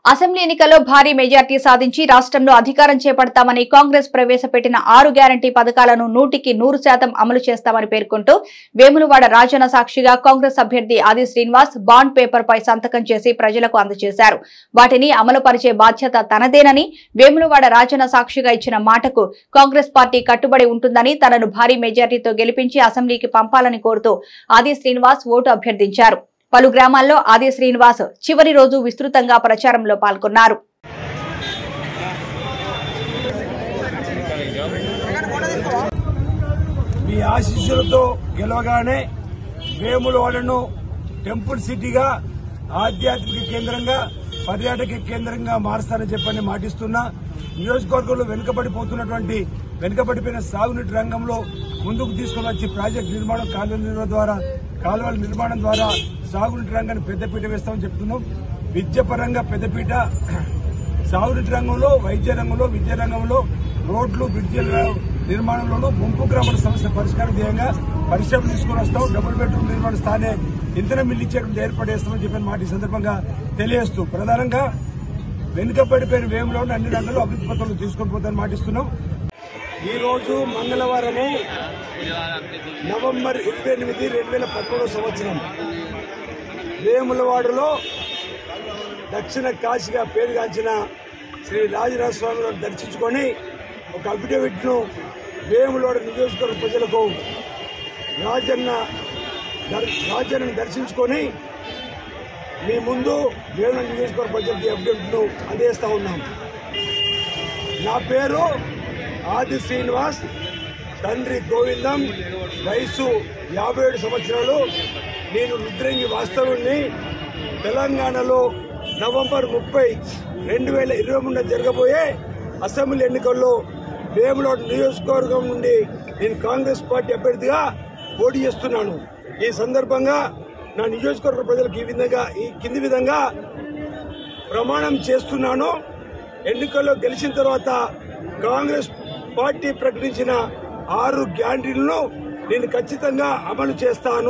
assembly ఎన్నికల్లో భారీ majority సాధించి రాష్ట్రంలో అధికారం చేపడతామని కాంగ్రెస్ ప్రవేశపెట్టిన ఆరు గ్యారంటీ పథకాలను నూటికి నూరు శాతం అమలు చేస్తామని పేర్కొంటూ వేములవాడ రాజన్న సాక్షిగా కాంగ్రెస్ అభ్యర్థి ఆది శ్రీనివాస్ బాండ్ పేపర్ పై సంతకం చేసి ప్రజలకు అందజేశారు వాటిని అమలు పరిచే బాధ్యత తనదేనని వేములవాడ రాజన్న సాక్షిగా ఇచ్చిన మాటకు కాంగ్రెస్ పార్టీ కట్టుబడి ఉంటుందని తనను భారీ మెజార్టీతో గెలిపించి అసెంబ్లీకి పంపాలని కోరుతూ ఆది శ్రీనివాస్ ఓటు అభ్యర్థించారు పలు గ్రామాల్లో ఆది శ్రీనివాస్ చివరి రోజు విస్తృతంగా ప్రచారంలో పాల్గొన్నారు మీ ఆశీస్సులతో గెలవగానే వేములవాడను టెంపుల్ సిటీగా ఆధ్యాత్మిక కేంద్రంగా పర్యాటక కేంద్రంగా మారుస్తానని చెప్పని మాటిస్తున్నా నియోజకవర్గంలో వెనుకబడిపోతున్నటువంటి వెనుకబడిపోయిన సాగునీటి రంగంలో ముందుకు తీసుకుని వచ్చి ప్రాజెక్టు నిర్మాణం కాలువల నిర్మాణం ద్వారా కాలువల నిర్మాణం ద్వారా సాగునీటి రంగాన్ని పెద్దపీట వేస్తామని చెప్తున్నాం విద్యపరంగా పెద్దపీట సాగునీటి రంగంలో వైద్య రంగంలో విద్యా రంగంలో రోడ్లు బ్రిడ్జిల నిర్మాణంలోనూ ముంపు గ్రామాల సమస్య పరిష్కారం ధ్యేయంగా పరిశ్రమ తీసుకుని వస్తాం డబుల్ బెడ్రూమ్ నిర్మాణ స్థానే ఇంధనం మిల్లు ఇచ్చేయడం ఏర్పడేస్తామని చెప్పిన మాట ఈ సందర్భంగా తెలియజేస్తూ ప్రధానంగా వెనుకబడిపోయిన వేములో అన్ని రంగాల్లో అభివృద్ధి పత్రాలు తీసుకొని పోతామని మాటిస్తున్నాం ఈ రోజు మంగళవారము నవంబర్ ఇరవై ఎనిమిది రెండు వేల పదమూడవ సంవత్సరం వేములవాడలో దక్షిణ కాశీగా పేరుగాంచిన శ్రీ రాజరాజ స్వామిని దర్శించుకొని ఒక అఫిడవిట్ ను వేములోడ నియోజకవర్గ ప్రజలకు రాజన్న దర్- రాజన్నను దర్శించుకొని మీ ముందు వేముల నియోజకవర్గ ప్రజలకి అఫిడవిట్ ను అందిస్తా ఉన్నాం నా పేరు ఆది శ్రీనివాస్ తండ్రి గోవిందం వయసు యాభై ఏడు సంవత్సరాలు నేను రుద్రంగి వాస్తవుణ్ణి తెలంగాణలో నవంబర్ ముప్పై రెండు వేల ఇరవై మూడున జరగబోయే అసెంబ్లీ ఎన్నికల్లో వేములోడ్ నియోజకవర్గం నుండి నేను కాంగ్రెస్ పార్టీ అభ్యర్థిగా పోటీ చేస్తున్నాను ఈ సందర్భంగా నా నియోజకవర్గ ప్రజలకు ఈ విధంగా ఈ కింది విధంగా ప్రమాణం చేస్తున్నాను ఎన్నికల్లో గెలిచిన తర్వాత కాంగ్రెస్ పార్టీ ప్రకటించిన ఆరు గ్యారంటీలను నేను ఖచ్చితంగా అమలు చేస్తాను